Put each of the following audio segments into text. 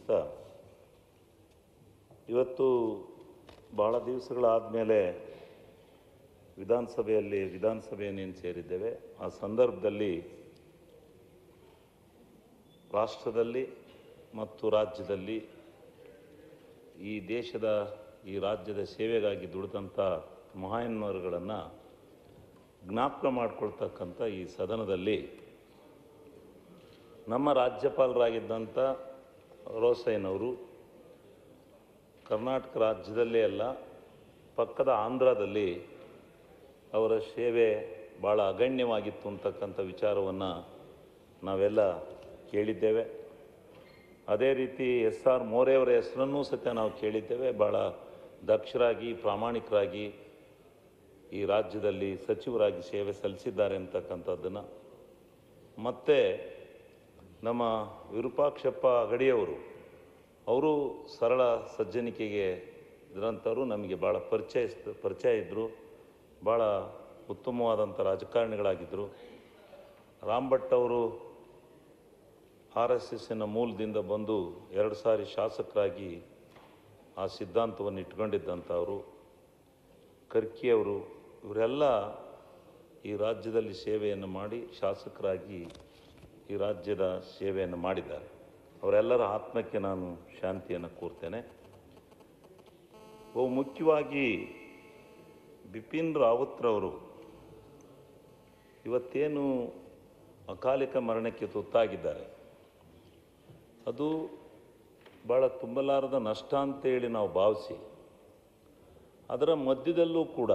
ತಿಳಿಸ್ತಾ ಇವತ್ತು ಭಾಳ ದಿವಸಗಳಾದಮೇಲೆ ವಿಧಾನಸಭೆಯಲ್ಲಿ ವಿಧಾನಸಭೆಯನ್ನೇನು ಸೇರಿದ್ದೇವೆ ಆ ಸಂದರ್ಭದಲ್ಲಿ ರಾಷ್ಟ್ರದಲ್ಲಿ ಮತ್ತು ರಾಜ್ಯದಲ್ಲಿ ಈ ದೇಶದ ಈ ರಾಜ್ಯದ ಸೇವೆಗಾಗಿ ದುಡಿದಂಥ ಮಹಾನ್ವರುಗಳನ್ನು ಜ್ಞಾಪಕ ಮಾಡಿಕೊಳ್ತಕ್ಕಂಥ ಈ ಸದನದಲ್ಲಿ ನಮ್ಮ ರಾಜ್ಯಪಾಲರಾಗಿದ್ದಂಥ ರೋಸಯ್ಯನವರು ಕರ್ನಾಟಕ ರಾಜ್ಯದಲ್ಲೇ ಅಲ್ಲ ಪಕ್ಕದ ಆಂಧ್ರದಲ್ಲಿ ಅವರ ಸೇವೆ ಭಾಳ ಅಗಣ್ಯವಾಗಿತ್ತು ಅಂತಕ್ಕಂಥ ವಿಚಾರವನ್ನು ನಾವೆಲ್ಲ ಕೇಳಿದ್ದೇವೆ ಅದೇ ರೀತಿ ಎಸ್ ಆರ್ ಮೋರೆಯವರ ಹೆಸರನ್ನೂ ಸತ್ಯ ನಾವು ಕೇಳಿದ್ದೇವೆ ಭಾಳ ದಕ್ಷರಾಗಿ ಪ್ರಾಮಾಣಿಕರಾಗಿ ಈ ರಾಜ್ಯದಲ್ಲಿ ಸಚಿವರಾಗಿ ಸೇವೆ ಸಲ್ಲಿಸಿದ್ದಾರೆ ಅಂತಕ್ಕಂಥದ್ದನ್ನು ಮತ್ತು ನಮ್ಮ ವಿರೂಪಾಕ್ಷಪ್ಪ ಅಗಡಿಯವರು ಅವರು ಸರಳ ಸಜ್ಜನಿಕೆಗೆ ಇದ್ರಂಥವ್ರು ನಮಗೆ ಭಾಳ ಪರಿಚಯ ಪರಿಚಯ ಇದ್ದರು ಭಾಳ ಉತ್ತಮವಾದಂಥ ರಾಜಕಾರಣಿಗಳಾಗಿದ್ದರು ರಾಮ್ ಭಟ್ ಅವರು ಆರ್ ಎಸ್ ಎಸ್ಸಿನ ಮೂಲದಿಂದ ಬಂದು ಎರಡು ಸಾರಿ ಶಾಸಕರಾಗಿ ಆ ಸಿದ್ಧಾಂತವನ್ನು ಇಟ್ಕೊಂಡಿದ್ದಂಥವರು ಕರ್ಕಿಯವರು ಇವರೆಲ್ಲ ಈ ರಾಜ್ಯದಲ್ಲಿ ಸೇವೆಯನ್ನು ಮಾಡಿ ಶಾಸಕರಾಗಿ ಈ ರಾಜ್ಯದ ಸೇವೆಯನ್ನು ಮಾಡಿದ್ದಾರೆ ಅವರೆಲ್ಲರ ಆತ್ಮಕ್ಕೆ ನಾನು ಶಾಂತಿಯನ್ನು ಕೋರ್ತೇನೆ ಬಹು ಮುಖ್ಯವಾಗಿ ಬಿಪಿನ್ ರಾವತ್ರವರು ಇವತ್ತೇನು ಅಕಾಲಿಕ ಮರಣಕ್ಕೆ ತುತ್ತಾಗಿದ್ದಾರೆ ಅದು ಭಾಳ ತುಂಬಲಾರದ ನಷ್ಟ ಅಂತೇಳಿ ನಾವು ಭಾವಿಸಿ ಅದರ ಮಧ್ಯದಲ್ಲೂ ಕೂಡ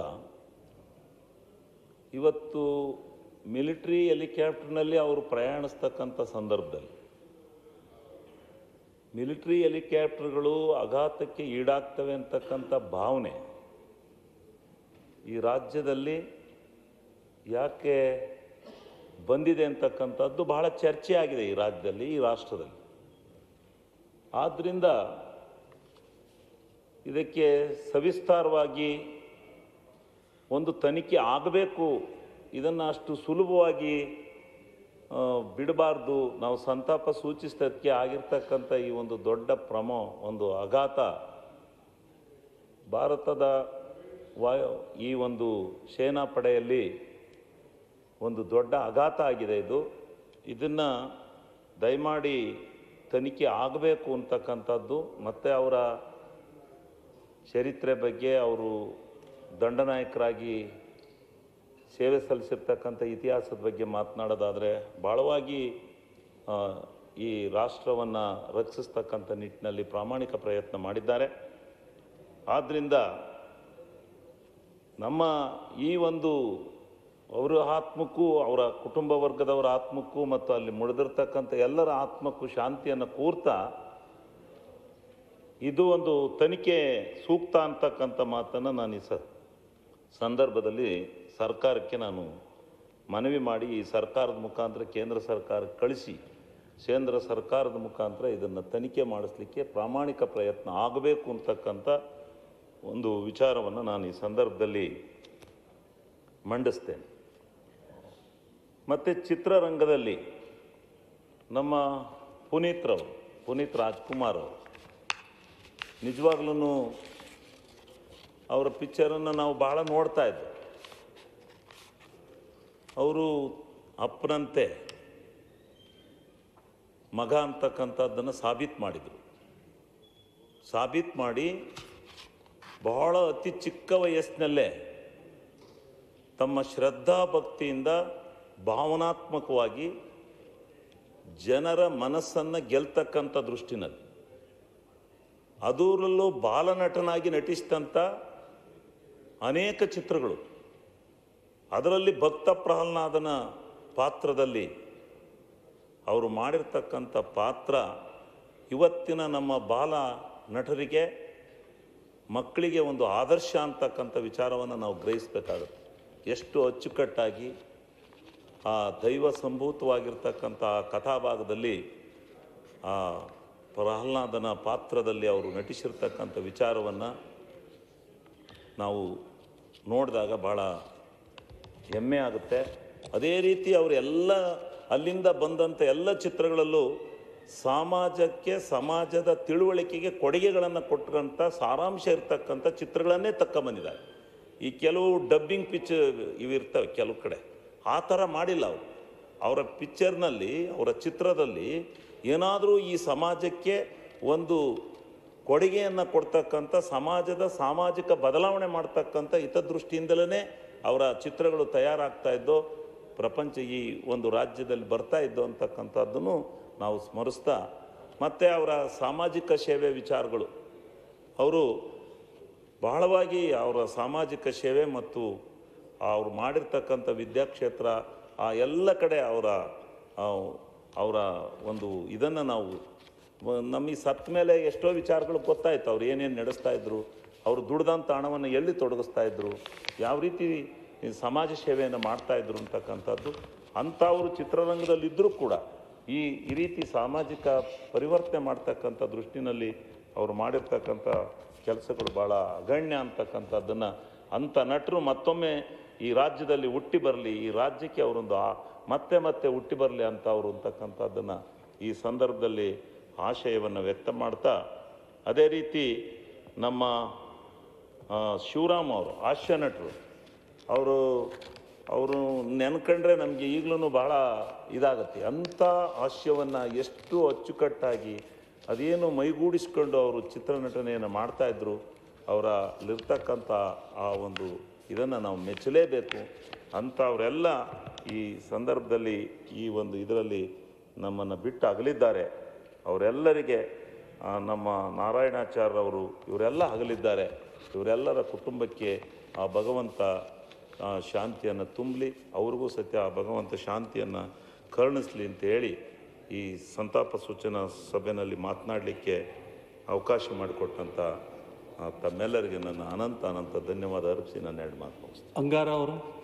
ಇವತ್ತು ಮಿಲಿಟ್ರಿ ಹೆಲಿಕಾಪ್ಟರ್ನಲ್ಲಿ ಅವರು ಪ್ರಯಾಣಿಸ್ತಕ್ಕಂಥ ಸಂದರ್ಭದಲ್ಲಿ ಮಿಲಿಟ್ರಿ ಹೆಲಿಕಾಪ್ಟರ್ಗಳು ಆಘಾತಕ್ಕೆ ಈಡಾಗ್ತವೆ ಅಂತಕ್ಕಂಥ ಭಾವನೆ ಈ ರಾಜ್ಯದಲ್ಲಿ ಯಾಕೆ ಬಂದಿದೆ ಅಂತಕ್ಕಂಥದ್ದು ಬಹಳ ಚರ್ಚೆ ಆಗಿದೆ ಈ ರಾಜ್ಯದಲ್ಲಿ ಈ ರಾಷ್ಟ್ರದಲ್ಲಿ ಆದ್ದರಿಂದ ಇದಕ್ಕೆ ಸವಿಸ್ತಾರವಾಗಿ ಒಂದು ತನಿಖೆ ಆಗಬೇಕು ಇದನ್ನು ಅಷ್ಟು ಸುಲಭವಾಗಿ ಆ, ಬಿಡಬಾರ್ದು ನಾವು ಸಂತಾಪ ಸೂಚಿಸಿದ್ದಕ್ಕೆ ಆಗಿರ್ತಕ್ಕಂಥ ಈ ಒಂದು ದೊಡ್ಡ ಪ್ರಮ ಒಂದು ಆಘಾತ ಭಾರತದ ವಾಯು ಈ ಒಂದು ಸೇನಾ ಪಡೆಯಲ್ಲಿ ಒಂದು ದೊಡ್ಡ ಆಘಾತ ಆಗಿದೆ ಇದು ಇದನ್ನು ದಯಮಾಡಿ ತನಿಖೆ ಆಗಬೇಕು ಅಂತಕ್ಕಂಥದ್ದು ಮತ್ತು ಅವರ ಚರಿತ್ರೆ ಬಗ್ಗೆ ಅವರು ದಂಡನಾಯಕರಾಗಿ ಸೇವೆ ಸಲ್ಲಿಸಿರ್ತಕ್ಕಂಥ ಇತಿಹಾಸದ ಬಗ್ಗೆ ಮಾತನಾಡೋದಾದರೆ ಭಾಳವಾಗಿ ಆ, ಈ ರಾಷ್ಟ್ರವನ್ನು ರಕ್ಷಿಸ್ತಕ್ಕಂಥ ನಿಟ್ಟಿನಲ್ಲಿ ಪ್ರಾಮಾಣಿಕ ಪ್ರಯತ್ನ ಮಾಡಿದ್ದಾರೆ ಆದ್ದರಿಂದ ನಮ್ಮ ಈ ಒಂದು ಅವರ ಆತ್ಮಕ್ಕೂ ಅವರ ಕುಟುಂಬ ವರ್ಗದವರ ಆತ್ಮಕ್ಕೂ ಮತ್ತು ಅಲ್ಲಿ ಮುಡಿದಿರ್ತಕ್ಕಂಥ ಎಲ್ಲರ ಆತ್ಮಕ್ಕೂ ಶಾಂತಿಯನ್ನು ಕೋರ್ತಾ ಇದು ಒಂದು ತನಿಖೆ ಸೂಕ್ತ ಅಂತಕ್ಕಂಥ ಮಾತನ್ನು ನಾನು ಈ ಸ ಸಂದರ್ಭದಲ್ಲಿ ಸರ್ಕಾರಕ್ಕೆ ನಾನು ಮನವಿ ಮಾಡಿ ಈ ಸರ್ಕಾರದ ಮುಖಾಂತರ ಕೇಂದ್ರ ಸರ್ಕಾರಕ್ಕೆ ಕಳಿಸಿ ಕೇಂದ್ರ ಸರ್ಕಾರದ ಮುಖಾಂತರ ಇದನ್ನು ತನಿಖೆ ಮಾಡಿಸ್ಲಿಕ್ಕೆ ಪ್ರಾಮಾಣಿಕ ಪ್ರಯತ್ನ ಆಗಬೇಕು ಅಂತಕ್ಕಂಥ ಒಂದು ವಿಚಾರವನ್ನು ನಾನು ಈ ಸಂದರ್ಭದಲ್ಲಿ ಮಂಡಿಸ್ತೇನೆ ಮತ್ತು ಚಿತ್ರರಂಗದಲ್ಲಿ ನಮ್ಮ ಪುನೀತ್ರವರು ಪುನೀತ್ ರಾಜ್ಕುಮಾರ್ ಅವರು ನಿಜವಾಗ್ಲೂ ಅವರ ಪಿಕ್ಚರನ್ನು ನಾವು ಭಾಳ ನೋಡ್ತಾ ಇದ್ದೆ ಅವರು ಅಪ್ಪನಂತೆ ಮಗ ಅಂತಕ್ಕಂಥದ್ದನ್ನು ಸಾಬೀತು ಮಾಡಿದರು ಸಾಬೀತು ಮಾಡಿ ಬಹಳ ಅತಿ ಚಿಕ್ಕ ವಯಸ್ಸಿನಲ್ಲೇ ತಮ್ಮ ಶ್ರದ್ಧಾ ಭಕ್ತಿಯಿಂದ ಭಾವನಾತ್ಮಕವಾಗಿ ಜನರ ಮನಸ್ಸನ್ನು ಗೆಲ್ತಕ್ಕಂಥ ದೃಷ್ಟಿನಲ್ಲಿ ಅದರಲ್ಲೂ ಬಾಲನಟನಾಗಿ ನಟಿಸಿದಂಥ ಅನೇಕ ಚಿತ್ರಗಳು ಅದರಲ್ಲಿ ಭಕ್ತ ಪ್ರಹ್ಲಾದನ ಪಾತ್ರದಲ್ಲಿ ಅವರು ಮಾಡಿರ್ತಕ್ಕಂಥ ಪಾತ್ರ ಇವತ್ತಿನ ನಮ್ಮ ಬಾಲ ನಟರಿಗೆ ಮಕ್ಕಳಿಗೆ ಒಂದು ಆದರ್ಶ ಅಂತಕ್ಕಂಥ ವಿಚಾರವನ್ನು ನಾವು ಗ್ರಹಿಸಬೇಕಾಗುತ್ತೆ ಎಷ್ಟು ಅಚ್ಚುಕಟ್ಟಾಗಿ ಆ ದೈವ ಸಂಭೂತವಾಗಿರ್ತಕ್ಕಂಥ ಆ ಕಥಾಭಾಗದಲ್ಲಿ ಆ ಪ್ರಹ್ಲಾದನ ಪಾತ್ರದಲ್ಲಿ ಅವರು ನಟಿಸಿರ್ತಕ್ಕಂಥ ವಿಚಾರವನ್ನು ನಾವು ನೋಡಿದಾಗ ಭಾಳ ಹೆಮ್ಮೆ ಆಗುತ್ತೆ ಅದೇ ರೀತಿ ಅವರೆಲ್ಲ ಅಲ್ಲಿಂದ ಬಂದಂಥ ಎಲ್ಲ ಚಿತ್ರಗಳಲ್ಲೂ ಸಮಾಜಕ್ಕೆ ಸಮಾಜದ ತಿಳುವಳಿಕೆಗೆ ಕೊಡುಗೆಗಳನ್ನು ಕೊಟ್ಟಂಥ ಸಾರಾಂಶ ಇರ್ತಕ್ಕಂಥ ಚಿತ್ರಗಳನ್ನೇ ತಕ್ಕೊಂಬಂದಿದ್ದಾರೆ ಈ ಕೆಲವು ಡಬ್ಬಿಂಗ್ ಪಿಚ್ ಇವಿರ್ತವೆ ಕೆಲವು ಕಡೆ ಆ ಥರ ಮಾಡಿಲ್ಲ ಅವರು ಅವರ ಪಿಕ್ಚರ್ನಲ್ಲಿ ಅವರ ಚಿತ್ರದಲ್ಲಿ ಏನಾದರೂ ಈ ಸಮಾಜಕ್ಕೆ ಒಂದು ಕೊಡುಗೆಯನ್ನು ಕೊಡ್ತಕ್ಕಂಥ ಸಮಾಜದ ಸಾಮಾಜಿಕ ಬದಲಾವಣೆ ಮಾಡ್ತಕ್ಕಂಥ ಹಿತದೃಷ್ಟಿಯಿಂದಲೇ ಅವರ ಚಿತ್ರಗಳು ತಯಾರಾಗ್ತಾ ಇದ್ದೋ ಪ್ರಪಂಚ ಈ ಒಂದು ರಾಜ್ಯದಲ್ಲಿ ಬರ್ತಾ ಇದ್ದೋ ಅಂತಕ್ಕಂಥದ್ದನ್ನು ನಾವು ಸ್ಮರಿಸ್ತಾ ಮತ್ತು ಅವರ ಸಾಮಾಜಿಕ ಸೇವೆ ವಿಚಾರಗಳು ಅವರು ಬಹಳವಾಗಿ ಅವರ ಸಾಮಾಜಿಕ ಸೇವೆ ಮತ್ತು ಅವ್ರು ಮಾಡಿರ್ತಕ್ಕಂಥ ವಿದ್ಯಾಕ್ಷೇತ್ರ ಆ ಎಲ್ಲ ಕಡೆ ಅವರ ಆ, ಅವರ ಒಂದು ಇದನ್ನು ನಾವು ನಮಗೆ ಸತ್ತ ಮೇಲೆ ಎಷ್ಟೋ ವಿಚಾರಗಳು ಗೊತ್ತಾಯ್ತು ಅವ್ರು ಏನೇನು ನಡೆಸ್ತಾ ಇದ್ರು ಅವರು ದುಡ್ದಂಥ ಹಣವನ್ನು ಎಲ್ಲಿ ತೊಡಗಿಸ್ತಾ ಇದ್ರು ಯಾವ ರೀತಿ ಈ ಸಮಾಜ ಸೇವೆಯನ್ನು ಮಾಡ್ತಾ ಇದ್ರು ಅಂತಕ್ಕಂಥದ್ದು ಅಂಥವರು ಚಿತ್ರರಂಗದಲ್ಲಿದ್ದರೂ ಕೂಡ ಈ ಈ ರೀತಿ ಸಾಮಾಜಿಕ ಪರಿವರ್ತನೆ ಮಾಡ್ತಕ್ಕಂಥ ದೃಷ್ಟಿನಲ್ಲಿ ಅವರು ಮಾಡಿರ್ತಕ್ಕಂಥ ಕೆಲಸಗಳು ಭಾಳ ಅಗಣ್ಯ ಅಂತಕ್ಕಂಥದ್ದನ್ನು ಅಂಥ ನಟರು ಮತ್ತೊಮ್ಮೆ ಈ ರಾಜ್ಯದಲ್ಲಿ ಹುಟ್ಟಿ ಬರಲಿ ಈ ರಾಜ್ಯಕ್ಕೆ ಅವರೊಂದು ಆ ಮತ್ತೆ ಮತ್ತೆ ಹುಟ್ಟಿ ಬರಲಿ ಅಂತ ಅವರು ಅಂತಕ್ಕಂಥದ್ದನ್ನು ಈ ಸಂದರ್ಭದಲ್ಲಿ ಆಶಯವನ್ನು ವ್ಯಕ್ತ ಮಾಡ್ತಾ ಅದೇ ರೀತಿ ನಮ್ಮ ಆ, ಶಿವರಾಮ್ ಅವರು ಹಾಸ್ಯ ನಟರು ಅವರು ಅವರು ನೆನ್ಕೊಂಡ್ರೆ ನಮಗೆ ಈಗಲೂ ಭಾಳ ಇದಾಗತ್ತೆ ಅಂಥ ಹಾಸ್ಯವನ್ನು ಎಷ್ಟು ಅಚ್ಚುಕಟ್ಟಾಗಿ ಅದೇನು ಮೈಗೂಡಿಸ್ಕೊಂಡು ಅವರು ಚಿತ್ರನಟನೆಯನ್ನು ಮಾಡ್ತಾಯಿದ್ರು ಅವರಲ್ಲಿರ್ತಕ್ಕಂಥ ಆ ಒಂದು ಇದನ್ನು ನಾವು ಮೆಚ್ಚಲೇಬೇಕು ಅಂಥವರೆಲ್ಲ ಈ ಸಂದರ್ಭದಲ್ಲಿ ಈ ಒಂದು ಇದರಲ್ಲಿ ನಮ್ಮನ್ನು ಬಿಟ್ಟು ಅಗಲಿದ್ದಾರೆ ಅವರೆಲ್ಲರಿಗೆ ಆ, ನಮ್ಮ ನಾರಾಯಣಾಚಾರ್ಯರವರು ಇವರೆಲ್ಲ ಅಗಲಿದ್ದಾರೆ ಇವರೆಲ್ಲರ ಕುಟುಂಬಕ್ಕೆ ಆ ಭಗವಂತ ಆ, ಶಾಂತಿಯನ್ನು ತುಂಬಲಿ ಅವ್ರಿಗೂ ಸತ್ಯ ಆ ಭಗವಂತ ಶಾಂತಿಯನ್ನು ಕರುಣಿಸ್ಲಿ ಅಂತ ಹೇಳಿ ಈ ಸಂತಾಪ ಸೂಚನಾ ಸಭೆಯಲ್ಲಿ ಮಾತನಾಡಲಿಕ್ಕೆ ಅವಕಾಶ ಮಾಡಿಕೊಟ್ಟಂಥ ಆ, ತಮ್ಮೆಲ್ಲರಿಗೆ ನನ್ನ ಅನಂತ ಅನಂತ ಧನ್ಯವಾದ ಅರ್ಪಿಸಿ ನನ್ನ ಎರಡು ಮಾತು ಮುಗಿಸ್ತೇನೆ. ಅಂಗಾರ ಅವರು